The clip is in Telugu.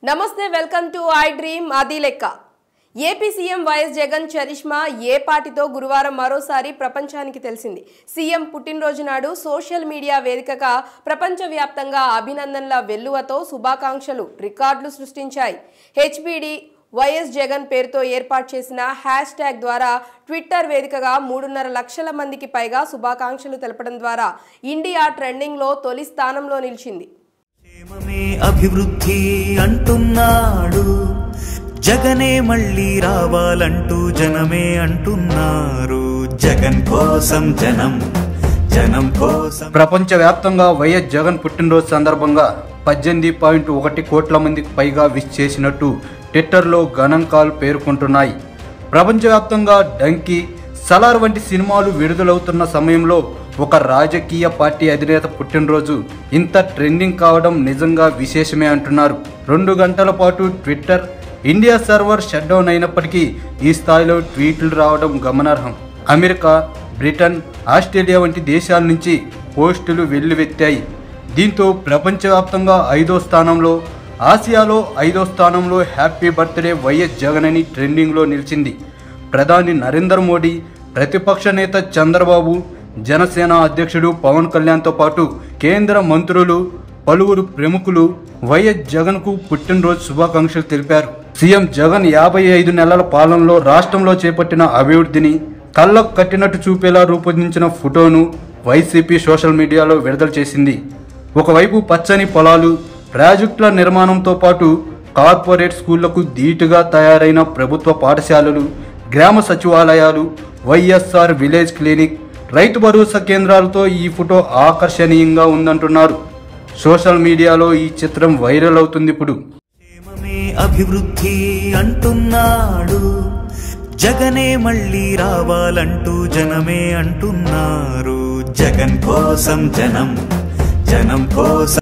నమస్తే వెల్కమ్ టు ఐ డ్రీమ్ అది లెక్క AP CM YS Jagan charisma ఏ పార్టీతో గురువారం మరోసారి ప్రపంచానికి తెలిసింది సీఎం పుట్టినరోజు నాడు సోషల్ మీడియా వేదికగా ప్రపంచవ్యాప్తంగా అభినందనల వెల్లువతో శుభాకాంక్షలు రికార్డులు సృష్టించాయి హెచ్బిడి వైఎస్ జగన్ పేరుతో ఏర్పాటు చేసిన హ్యాష్ ట్యాగ్ ద్వారా ట్విట్టర్ వేదికగా మూడున్నర లక్షల మందికి పైగా శుభాకాంక్షలు తెలపడం ద్వారా ఇండియా ట్రెండింగ్లో తొలి స్థానంలో నిలిచింది క్షేమమే అభివృద్ధి అంటున్నాడు జగనే మళ్ళీ రావాలంటూ జనమే అంటున్నారు జగన్ కోసం జనం జనం కోసం ప్రపంచవ్యాప్తంగా వైఎస్ జగన్ పుట్టినరోజు సందర్భంగా పద్దెనిమిది పాయింట్ ఒకటి కోట్ల మందికి పైగా విష్ చేసినట్టు ట్విట్టర్లో గణాంకాలు పేర్కొంటున్నాయి ప్రపంచవ్యాప్తంగా డంకీ సలార్ వంటి సినిమాలు విడుదలవుతున్న సమయంలో ఒక రాజకీయ పార్టీ అధినేత పుట్టినరోజు ఇంత ట్రెండింగ్ కావడం నిజంగా విశేషమే అంటున్నారు రెండు గంటల పాటు Twitter India server shut down అయినప్పటికీ ఈ స్థాయిలో ట్వీట్లు రావడం గమనార్హం అమెరికా బ్రిటన్ ఆస్ట్రేలియా వంటి దేశాల నుంచి పోస్టులు వెల్లువెత్తాయి దీంతో ప్రపంచవ్యాప్తంగా ఐదో స్థానంలో ఆసియాలో ఐదో స్థానంలో హ్యాపీ బర్త్డే వైఎస్ జగన్ అని ట్రెండింగ్లో నిలిచింది ప్రధాని నరేంద్ర మోడీ ప్రతిపక్ష నేత చంద్రబాబు జనసేన అధ్యక్షుడు పవన్ కళ్యాణ్తో పాటు కేంద్ర మంత్రులు పలువురు ప్రముఖులు వైఎస్ జగన్కు పుట్టినరోజు శుభాకాంక్షలు తెలిపారు సీఎం జగన్ యాభై ఐదు నెలల పాలనలో రాష్ట్రంలో చేపట్టిన అభివృద్ధిని కళ్ళకు కట్టినట్టు చూపేలా రూపొందించిన ఫోటోను వైసీపీ సోషల్ మీడియాలో విడుదల చేసింది ఒకవైపు పచ్చని పొలాలు ప్రాజెక్టుల నిర్మాణంతో పాటు కార్పొరేట్ స్కూళ్లకు ధీటుగా తయారైన ప్రభుత్వ పాఠశాలలు గ్రామ సచివాలయాలు వైఎస్ఆర్ విలేజ్ క్లినిక్ రైతు భరోసా కేంద్రాలతో ఈ ఫోటో ఆకర్షణీయంగా ఉందంటున్నారు సోషల్ మీడియాలో ఈ చిత్రం వైరల్ అవుతుంది ఇప్పుడు క్షేమమే అభివృద్ధి అంటున్నాడు జగనే మళ్ళీ రావాలంటూ జనమే అంటున్నారు జగన్ కోసం జనం జనం కోసం